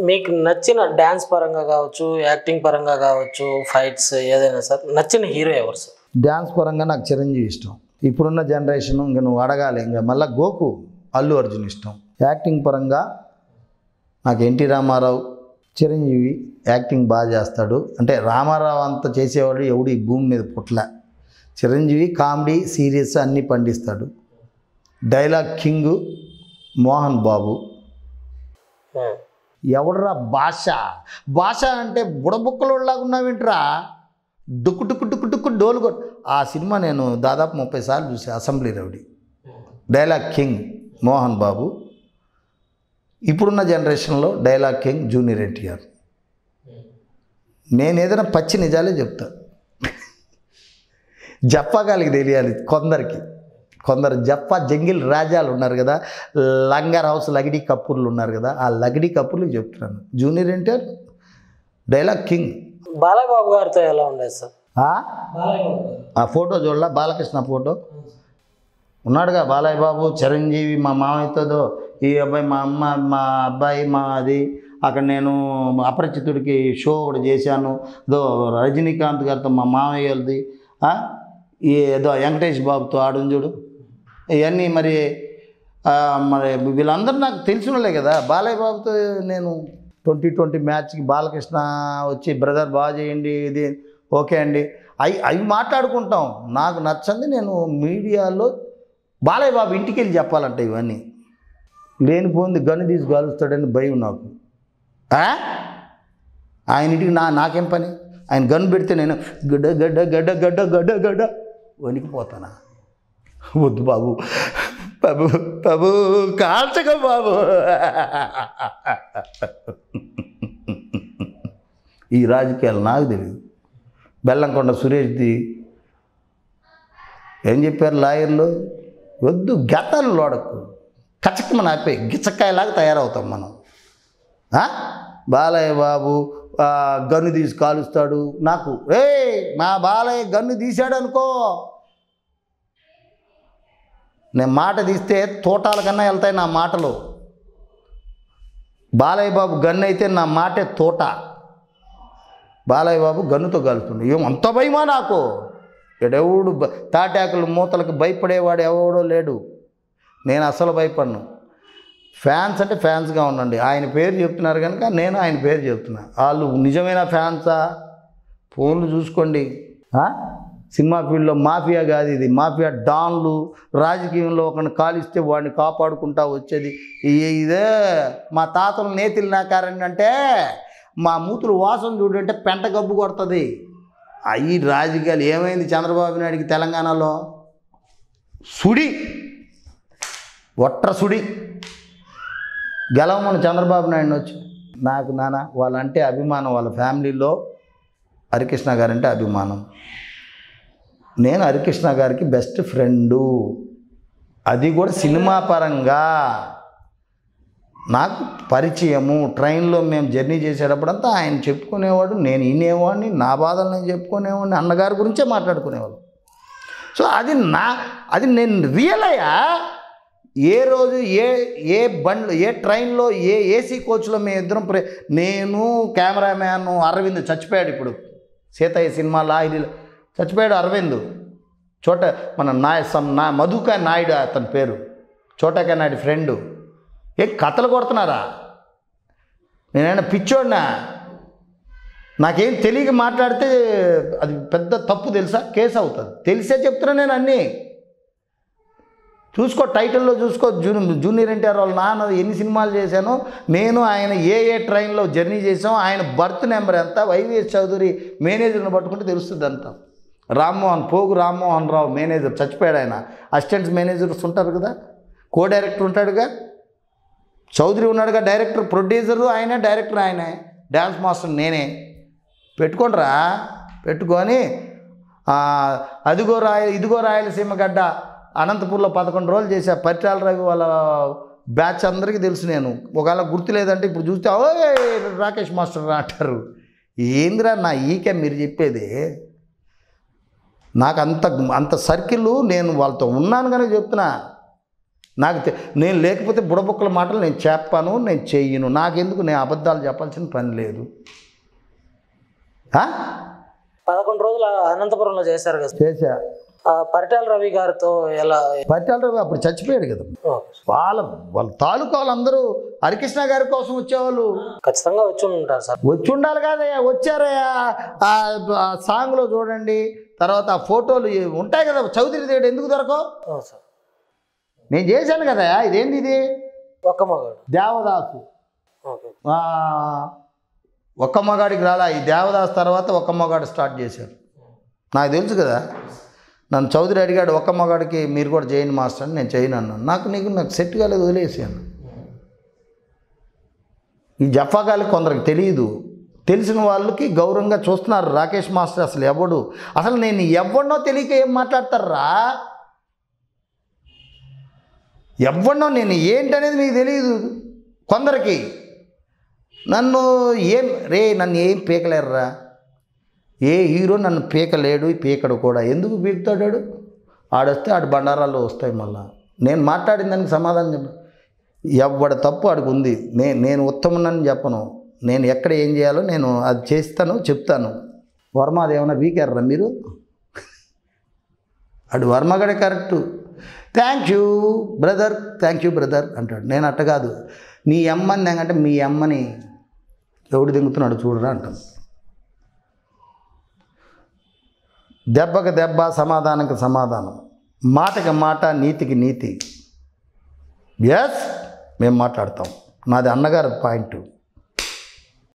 మీకు నచ్చిన డ్యాన్స్ పరంగా కావచ్చు యాక్టింగ్ పరంగా కావచ్చు ఫైట్స్ ఏదైనా సార్ నచ్చిన హీరో ఎవరు సార్ డ్యాన్స్ పరంగా నాకు చిరంజీవి ఇష్టం ఇప్పుడున్న జనరేషన్ ఇంకా నువ్వు అడగాలి ఇంకా మళ్ళీ గోకు అల్లు అర్జున్ ఇష్టం యాక్టింగ్ పరంగా నాకు ఎన్టీ రామారావు చిరంజీవి యాక్టింగ్ బాగా చేస్తాడు అంటే రామారావు అంత చేసేవాడు ఎవడు ఈ భూమి మీద పుట్ల చిరంజీవి కామెడీ సీరియస్ అన్నీ పండిస్తాడు dialogue king Mohan Babu um. ఎవడరా భాష భాష అంటే బుడబుక్కలోలాగా ఉన్నావేంట్రా డుక్కు డుక్కు డుక్కు డుక్కు డోలు కొట్ ఆ సినిమా నేను దాదాపు ముప్పై సార్లు చూసా assembly rowdy dialogue king Mohan Babu ఇప్పుడున్న జనరేషన్లో డైలాగ్ కింగ్ జూనియర్ ఎన్టీఆర్ నేను ఏదైనా పచ్చి నిజాలే చెప్తా జప్పగాలికి తెలియాలి కొందరికి కొందరు జప్ప జంగిల్ రాజాలు ఉన్నారు కదా లంగర్ హౌస్ లగిడి కపూర్లు ఉన్నారు కదా ఆ లగిడి కపూర్లు చెప్తున్నాను junior NTR dialogue king Balayya Babu గారితో ఎలా ఉండేది సార్ ఆ? ఆ ఫోటో చూడలా బాలకృష్ణ ఫోటో ఉన్నాడుగా బాలయ్య బాబు చిరంజీవి మా మామయ్యతో ఈ అబ్బాయి మా అమ్మ మా అబ్బాయి మా అది అక్కడ నేను అపరిచితుడికి షో ఒకటి చేశాను ఏదో రజనీకాంత్ గారితో మా మామయ్యది ఆ? ఈ ఏదో వెంకటేష్ బాబుతో ఆడుని చూడు ఇవన్నీ మరి ఆ, మరి వీళ్ళందరూ నాకు తెలిసినలే కదా బాలయ్య బాబుతో నేను ట్వంటీ ట్వంటీ మ్యాచ్కి బాలకృష్ణ వచ్చి బ్రదర్ బాగా చేయండి ఇది ఓకే అండి అవి అవి మాట్లాడుకుంటాం నాకు నచ్చంది నేను మీడియాలో బాలయ్య బాబు ఇంటికి వెళ్ళి చెప్పాలంట ఇవన్నీ లేనిపోయింది గన్ను తీసి గాలుస్తాడని భయం నాకు ఆ? ఆయన ఇంటికి నా నాకేం పని ఆయన గన్ను పెడితే నేను గడ్డ గడ్డ గడ్డ గడ్డ గడ్డ గడ్డ వణికిపోతానా వద్దు బాబు బాబు బాబు కాల్చక బాబు ఈ రాజకీయాలు నాకు తెలియదు బెల్లంకొండ సురేష్ది ఏం చెప్పారు లాయర్లు వద్దు గతాలు లోడకు కచకమని ఆపే గిచ్చకాయలాగా తయారవుతాం మనం ఆ? బాలయ్య బాబు ఆ, గన్ను తీసి కాలుస్తాడు నాకు ఏ మా బాలయ్య గన్ను తీశాడు అనుకో నేను మాట తీస్తే తోటాల కన్నా వెళ్తాయి నా మాటలు బాలయ్య బాబు గన్ను అయితే నా మాటే తోట బాలయ్య బాబు గన్నుతో కలుస్తుండే ఏం అంత భయమా నాకు ఎడెవడు బ- తాటాకులు మూతలకు భయపడేవాడు ఎవడో లేడు నేను అసలు భయపడను ఫ్యాన్స్ అంటే ఫ్యాన్స్గా ఉండండి ఆయన పేరు చెప్తున్నారు కనుక నేను ఆయన పేరు చెప్తున్నా వాళ్ళు నిజమైన ఫ్యాన్సా ఫోన్లు చూసుకోండి ఆ? సినిమా ఫీల్డ్లో మాఫియా కాదు ఇది మాఫియా డాన్లు రాజకీయంలో ఒకరిని కాలిస్తే వాడిని కాపాడుకుంటా వచ్చేది ఈ- ఇదే మా తాతలు నేతిలు నాకారండి అంటే మా మూతులు వాసన చూడంటే పెంట గబ్బు కొడుతుంది అవి రాజకీయాలు ఏమైంది చంద్రబాబు నాయుడికి తెలంగాణలో సుడి ఒట్ర సుడి గెలవమని చంద్రబాబు నాయుడు వచ్చి నాకు నాన్న వాళ్ళంటే అభిమానం వాళ్ళ ఫ్యామిలీలో హరికృష్ణ గారంటే అభిమానం నేను హరికృష్ణ గారికి బెస్ట్ ఫ్రెండు అది కూడా సినిమా పరంగా నాకు పరిచయము ట్రైన్లో మేము జర్నీ చేసేటప్పుడంతా ఆయన చెప్పుకునేవాడు నేను వినేవాడిని నా బాధలు నేను చెప్పుకునేవాడిని అన్నగారి గురించే మాట్లాడుకునేవాడు సో అది నా అది నేను రియల్ అయ్యా ఏ రోజు ఏ ఏ బండ్లో ఏ ట్రైన్లో ఏ ఏసీ కోచ్లో మేము ఇద్దరం ప్రే నేను కెమెరామ్యాన్ అరవింద్ చచ్చిపోయాడు ఇప్పుడు సీతయ్య సినిమా లాహిరిలో చచ్చిపోయాడు అరవింద్ చోట మన నాయ సమ్ నా మధుకా నాయుడు అతని పేరు చోటకా నాయుడు ఫ్రెండు ఏ కథలు కొడుతున్నారా నేనైనా పిచ్చోడినా నాకేం తెలియక మాట్లాడితే అది పెద్ద తప్పు తెలుసా కేసు అవుతుంది తెలిసే చెప్తున్నా నేను అన్నీ చూసుకో టైటిల్లో చూసుకో జూనియర్ జూనియర్ ఎన్టీఆర్ వాళ్ళ నాన్న ఎన్ని సినిమాలు చేశానో నేను ఆయన ఏ ఏ ట్రైన్లో జర్నీ చేసాం ఆయన బర్త్ నెంబర్ ఎంత వైవిఎస్ చౌదరి మేనేజర్ని పట్టుకుంటే తెలుస్తుంది అంతా రామ్మోహన్ పోగు రామ్మోహన్ రావు మేనేజర్ చచ్చిపోయాడు ఆయన అసిస్టెంట్స్ మేనేజర్స్ ఉంటారు కదా కో డైరెక్టర్ ఉంటాడుగా చౌదరి ఉన్నాడుగా డైరెక్టర్ ప్రొడ్యూసరు ఆయనే డైరెక్టర్ ఆయనే డ్యాన్స్ మాస్టర్ నేనే పెట్టుకోండిరా పెట్టుకొని ఆ, అదిగో రాయ ఇదిగో రాయలసీమ గడ్డ అనంతపూర్లో పదకొండు రోజులు చేశా పరిటాల రవి వాళ్ళ బ్యాచ్ అందరికీ తెలుసు నేను ఒకవేళ గుర్తు లేదంటే ఇప్పుడు చూస్తే ఓ రాకేష్ మాస్టర్ రా" అంటారు ఏందిరా నా ఈకే మీరు చెప్పేది నాకు అంత అంత సర్కిల్ నేను వాళ్ళతో ఉన్నాను కనుక చెప్తున్నా నాకు తె- నేను లేకపోతే బుడబుక్కల మాటలు నేను చెప్పాను నేను చెయ్యను నాకెందుకు నేను అబద్ధాలు చెప్పాల్సిన పని లేదు ఆ? పదకొండు రోజులు అనంతపురంలో చేశారు కదా చేశా ఆ, పరిటాల రవి గారితో ఎలా పట్టాలరావు అప్పుడు చచ్చిపోయాడు కదా ఓకే. వాళ్ళ వాళ్ళ తాలూకా వాళ్ళందరూ హరికృష్ణ గారి కోసం వచ్చేవాళ్ళు ఖచ్చితంగా వచ్చి ఉంటారు సార్ వచ్చి ఉండాలి కాదయ్యా వచ్చారయ్యా ఆ ఆ సాంగ్లో చూడండి తర్వాత ఆ ఫోటోలు ఉంటాయి కదా చౌదరి దేవుడు ఎందుకు దొరకవు అవును సార్ నేను చేశాను కదా ఇదేంది ఇది ఒక్క మగాడు దేవదాసు ఓకే ఆ, ఒక్క మగాడికి రాలా ఈ దేవదాస్ తర్వాత ఒక్క మగాడు స్టార్ట్ చేశారు నాకు తెలుసు కదా నన్ను చౌదరి అడిగాడు ఒక్క మగాడికి మీరు కూడా చేయండి మాస్టర్ అని నేను చేయను అన్నాను నాకు నీకు నాకు సెట్ కాలేదు వదిలేసాను ఈ జఫాగాలి కొందరికి తెలియదు తెలిసిన వాళ్ళకి గౌరవంగా చూస్తున్నారు రాకేష్ మాస్టర్ అసలు ఎవడు అసలు నేను ఎవడినో తెలియక ఏం మాట్లాడతారా ఎవడినో నేను ఏంటనేది మీకు తెలియదు కొందరికి నన్ను ఏం రే నన్ను ఏం పీకలేరురా ఏ హీరో నన్ను పీకలేడు పీకడు కూడా ఎందుకు పీకుతాడాడు ఆడొస్తే ఆడు బండారాల్లో వస్తాయి మళ్ళా నేను మాట్లాడిన దానికి సమాధానం చెప్ప ఎవడ తప్పు ఆడికి ఉంది నే నేను ఉత్తమనని చెప్పను నేను ఎక్కడ ఏం చేయాలో నేను అది చేస్తాను చెప్తాను వర్మ అది ఏమైనా పీకారా మీరు అడు వర్మగడే correct thank you brother thank you brother అంటాడు నేను అట్ట కాదు నీ అమ్మని అంటే మీ అమ్మని ఎవడు దింగుతున్నాడు చూడరా అంటాను దెబ్బకి దెబ్బ సమాధానంకి సమాధానం మాటకి మాట నీతికి నీతి ఎస్ మేము మాట్లాడతాం నాది అన్నగారి పాయింట్